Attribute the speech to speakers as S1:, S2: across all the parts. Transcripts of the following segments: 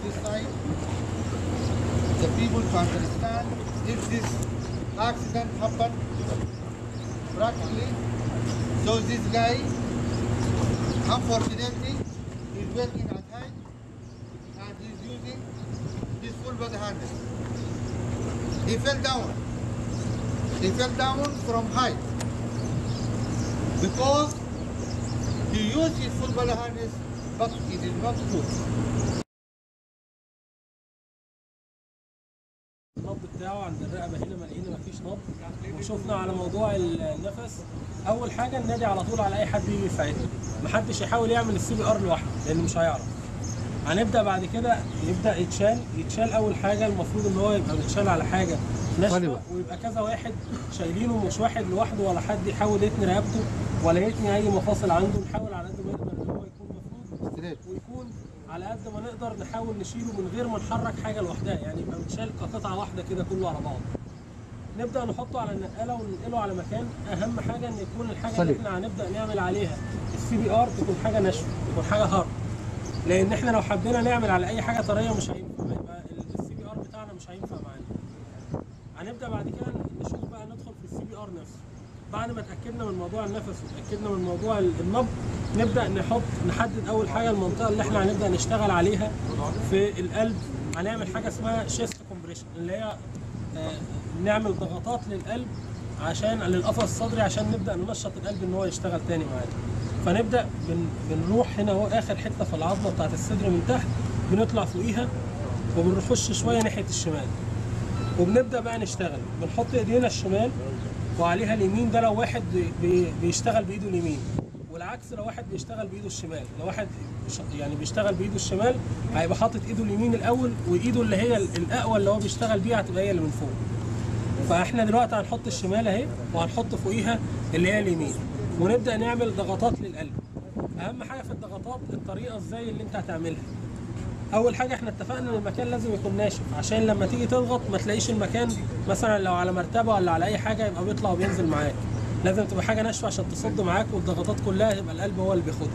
S1: this side, the people to understand if this accident happened practically. So this guy, unfortunately, is working at height and he's using his full body harness. He fell down. He fell down from height because he used his full body harness, but he did not move.
S2: النبض بتاعه عند الرقبه هنا ما لقينا مفيش نبض وشفنا على موضوع النفس اول حاجه ننادي على طول على اي حد يجي يساعدنا محدش يحاول يعمل السي بي ار لوحده لان مش هيعرف هنبدا بعد كده يبدا يتشال يتشال اول حاجه المفروض ان هو يبقى متشال على حاجه ناشفه
S3: طيب.
S2: ويبقى كذا واحد شايلينه مش واحد لوحده ولا حد يحاول يتني رقبته ولا يتني اي مفاصل عنده نحاول على قد ما نقدر ان هو يكون مفروض
S1: Straight.
S2: ويكون على قد ما نقدر نحاول نشيله من غير ما نحرك حاجه لوحدها يعني يبقى متشال كقطعه واحده كده كله على بعض نبدا نحطه على النقاله وننقله على مكان اهم حاجه ان يكون الحاجه اللي
S3: صليب.
S2: احنا هنبدا نعمل عليها السي بي ار تكون حاجه ناشفه تكون حاجه هارد لان احنا لو حبينا نعمل على اي حاجه طريه مش هينفع يبقى السي بي ار بتاعنا مش هينفع معانا هنبدا بعد كده نشوف بقى ندخل في السي بي ار نفسه بعد ما اتاكدنا من موضوع النفس واتاكدنا من موضوع النبض نبدا نحط نحدد اول حاجه المنطقه اللي احنا هنبدا نشتغل عليها في القلب هنعمل حاجه اسمها شيست كومبريشن اللي هي آه، نعمل ضغطات للقلب عشان للقفص الصدري عشان نبدا ننشط القلب ان هو يشتغل تاني معانا فنبدا بن بنروح هنا اهو اخر حته في العظمه بتاعت الصدر من تحت بنطلع فوقيها وبنخش شويه ناحيه الشمال وبنبدا بقى نشتغل بنحط ايدينا الشمال وعليها اليمين ده لو واحد بي- بي- بيشتغل بايده اليمين والعكس لو واحد بيشتغل بايده الشمال لو واحد ش- يعني بيشتغل بايده الشمال هيبقى حاطط ايده اليمين الاول وايده اللي هي ال- الاقوى اللي هو بيشتغل بيها هتبقى هي اللي من فوق فاحنا دلوقتي هنحط الشمال اهي وهنحط فوقيها اللي هي اليمين ونبدا نعمل ضغطات للقلب اهم حاجه في الضغطات الطريقه ازاي اللي انت هتعملها اول حاجه احنا اتفقنا ان المكان لازم يكون ناشف عشان لما تيجي تضغط ما تلاقيش المكان مثلا لو على مرتبه ولا على اي حاجه يبقى بيطلع وبينزل معاك لازم تبقى حاجه ناشفه عشان تصد معاك والضغطات كلها يبقى القلب هو اللي بياخدها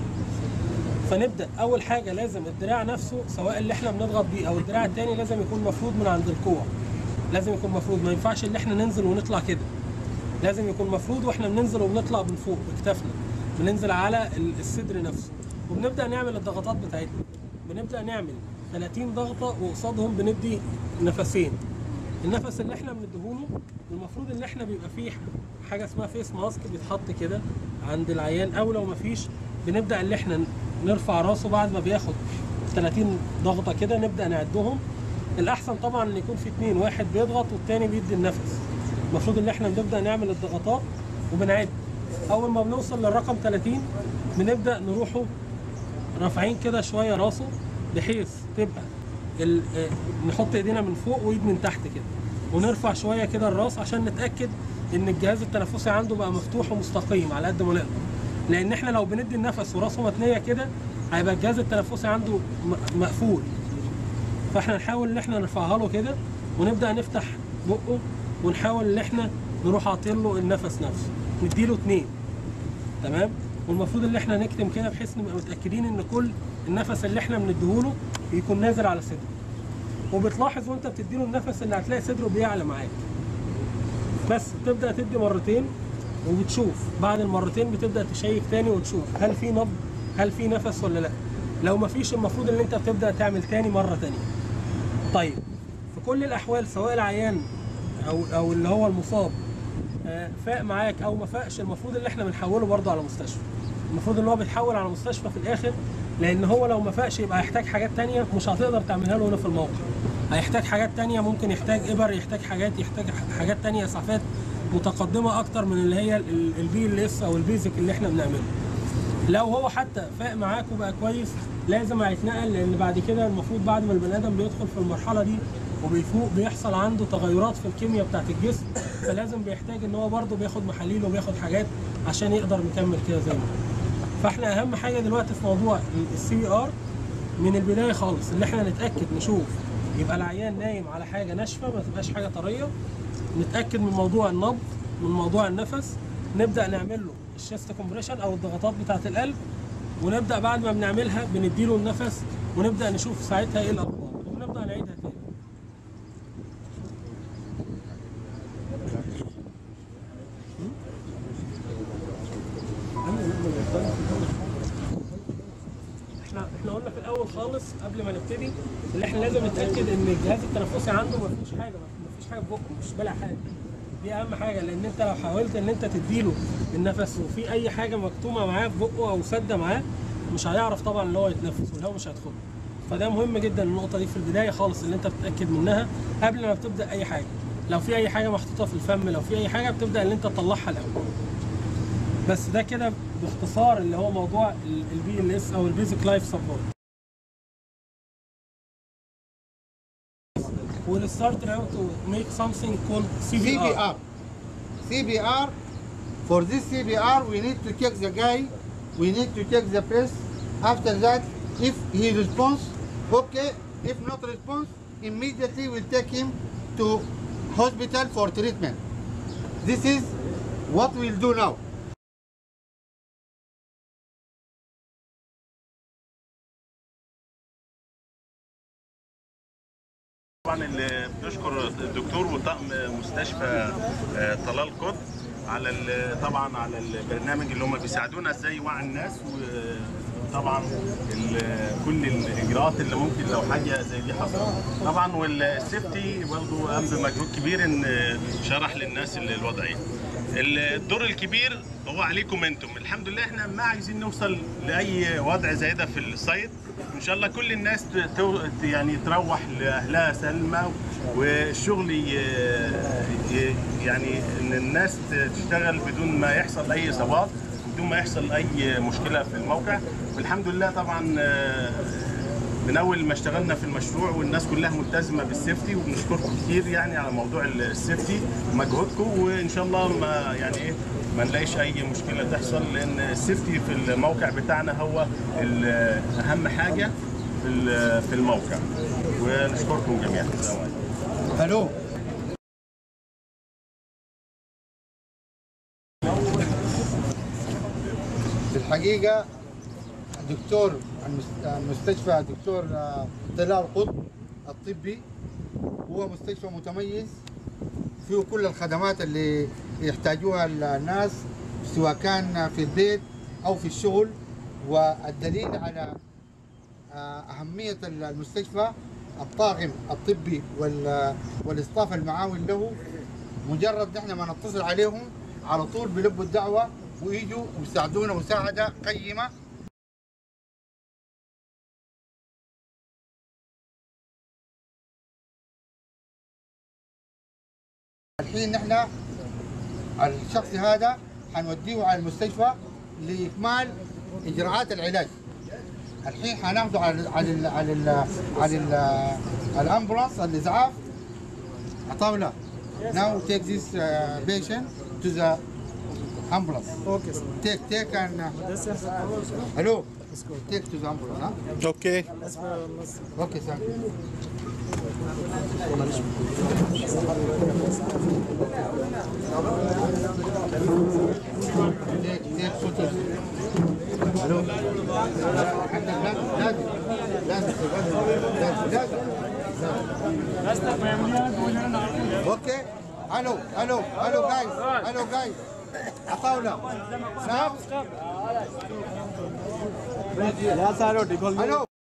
S2: فنبدا اول حاجه لازم الدراع نفسه سواء اللي احنا بنضغط بيه او الدراع التاني لازم يكون مفروض من عند الكوع لازم يكون مفروض ما ينفعش ان احنا ننزل ونطلع كده لازم يكون مفروض واحنا بننزل وبنطلع من فوق بكتافنا بننزل على ال- الصدر نفسه وبنبدا نعمل الضغطات بتاعتنا بنبدا نعمل 30 ضغطه وقصادهم بندي نفسين النفس اللي احنا بنديهوله المفروض ان احنا بيبقى فيه حاجه اسمها فيس ماسك بيتحط كده عند العيان او لو مفيش بنبدا ان احنا نرفع راسه بعد ما بياخد 30 ضغطه كده نبدا نعدهم الاحسن طبعا ان يكون في اتنين واحد بيضغط والتاني بيدي النفس المفروض ان احنا بنبدا نعمل الضغطات وبنعد اول ما بنوصل للرقم 30 بنبدا نروحوا رافعين كده شويه راسه بحيث تبقى ال- آه، نحط ايدينا من فوق وايد من تحت كده ونرفع شويه كده الراس عشان نتاكد ان الجهاز التنفسي عنده بقى مفتوح ومستقيم على قد ما نقدر لان احنا لو بندي النفس وراسه متنيه كده هيبقى الجهاز التنفسي عنده م- مقفول فاحنا نحاول ان احنا نرفعها له كده ونبدا نفتح بقه ونحاول ان احنا نروح عاطين له النفس نفسه نديله اتنين تمام والمفروض ان احنا نكتم كده بحيث نبقى متاكدين ان كل النفس اللي احنا بنديهوله يكون نازل على صدره وبتلاحظ وانت بتديله النفس اللي هتلاقي صدره بيعلى معاك بس تبدا تدي مرتين وبتشوف بعد المرتين بتبدا تشيك تاني وتشوف هل في نبض هل في نفس ولا لا لو مفيش المفروض ان انت بتبدا تعمل تاني مره تانيه طيب في كل الاحوال سواء العيان او او اللي هو المصاب آه، فاق معاك او ما فاقش المفروض ان احنا بنحوله برضه على مستشفى المفروض ان هو بيتحول على مستشفى في الاخر لان هو لو ما فاقش يبقى هيحتاج حاجات تانية مش هتقدر تعملها له هنا في الموقع هيحتاج حاجات تانية ممكن يحتاج ابر يحتاج حاجات يحتاج حاجات تانية اسعافات متقدمه اكتر من اللي هي البي ال اس او البيزك اللي احنا بنعمله لو هو حتى فاق معاك وبقى كويس لازم هيتنقل لان بعد كده المفروض بعد ما البني ادم بيدخل في المرحله دي وبيفوق بيحصل عنده تغيرات في الكيمياء بتاعت الجسم فلازم بيحتاج ان هو برضه بياخد محاليل وبياخد حاجات عشان يقدر يكمل كده زي ما هو. فاحنا اهم حاجه دلوقتي في موضوع السي بي ار من البدايه خالص اللي احنا نتاكد نشوف يبقى العيان نايم على حاجه ناشفه ما تبقاش حاجه طريه نتاكد من موضوع النبض من موضوع النفس نبدا نعمل له الشيست كومبريشن او الضغطات بتاعه القلب ونبدا بعد ما بنعملها بنديله النفس ونبدا نشوف ساعتها ايه الاخبار برضه هنعيدها تاني احنا احنا قلنا في الاول خالص قبل ما نبتدي ان احنا لازم نتاكد ان الجهاز التنفسي عنده ما فيهوش حاجه ما فيش حاجه في بقه مش بلا حاجه دي اهم حاجه لان انت لو حاولت ان انت تديله النفس وفي اي حاجه مكتومه معاه في بقه او سده معاه مش هيعرف طبعا ان هو يتنفس والهواء مش هيدخله فده مهم جدا النقطه دي في البدايه خالص ان انت بتتاكد منها قبل ما بتبدا اي حاجه لو في اي حاجه محطوطه في الفم لو في اي حاجه بتبدا ان انت تطلعها الاول بس ده كده باختصار اللي هو موضوع البي ال اس او البيزك لايف سبورت We'll start now to make something called CPR.
S1: CPR. CPR. For this CPR, we need to check the guy. We need to check the press. After that, if he responds, okay. If not response, immediately we'll take him to hospital for treatment. This is what we'll do now.
S3: طبعا اللي بنشكر الدكتور وطاقم مستشفى آه، طلال قط على ال- طبعا على البرنامج اللي هم بيساعدونا ازاي يوعي الناس وطبعا ال- كل الاجراءات اللي ممكن لو حاجه زي دي حصلت طبعا والسيفتي برضه قام بمجهود كبير ان شرح للناس ال- الوضعيه الدور الكبير هو عليكم انتم الحمد لله احنا ما عايزين نوصل لاي وضع زي ده في السايت ان شاء الله كل الناس ت- تو- يعني تروح لاهلها سلمى والشغل ي- ي- يعني ان الناس ت- تشتغل بدون ما يحصل اي اصابات بدون ما يحصل اي مشكله في الموقع والحمد لله طبعا آه، من اول ما اشتغلنا في المشروع والناس كلها ملتزمه بالسيفتي وبنشكركم كتير يعني على موضوع السيفتي ومجهودكم وان شاء الله ما يعني ايه ما نلاقيش اي مشكله تحصل لان السيفتي في الموقع بتاعنا هو ال- اهم حاجه في ال- في الموقع ونشكركم جميعا السلام عليكم
S1: Hello. في الحقيقة دكتور المس- المستشفى دكتور آه، طلال قطب الطبي هو مستشفى متميز فيه كل الخدمات اللي يحتاجوها الناس سواء كان في البيت أو في الشغل والدليل على آه، أهمية المستشفى الطاقم الطبي وال- والاستاف المعاون له مجرد نحن ما نتصل عليهم على طول بيلبوا الدعوة ويجوا ويساعدونا مساعدة قيمة الحين نحن الشخص هذا حنوديه على المستشفى لإكمال إجراءات العلاج الحين حناخده على ال على ال على ال على ال الامبولانس الاسعاف عطاوله now take this uh, patient to the ambulance
S4: Okay, sir.
S1: take take and uh,
S4: This is
S1: hello take to the ambulance huh?
S3: اوكي
S4: as well as
S1: okay thank you take take photos hello عندك لازم لازم لازم لازم لازم اوكي الو الو الو جايز الو جايز عطاوله نعم
S4: Yeah, sir.
S1: الو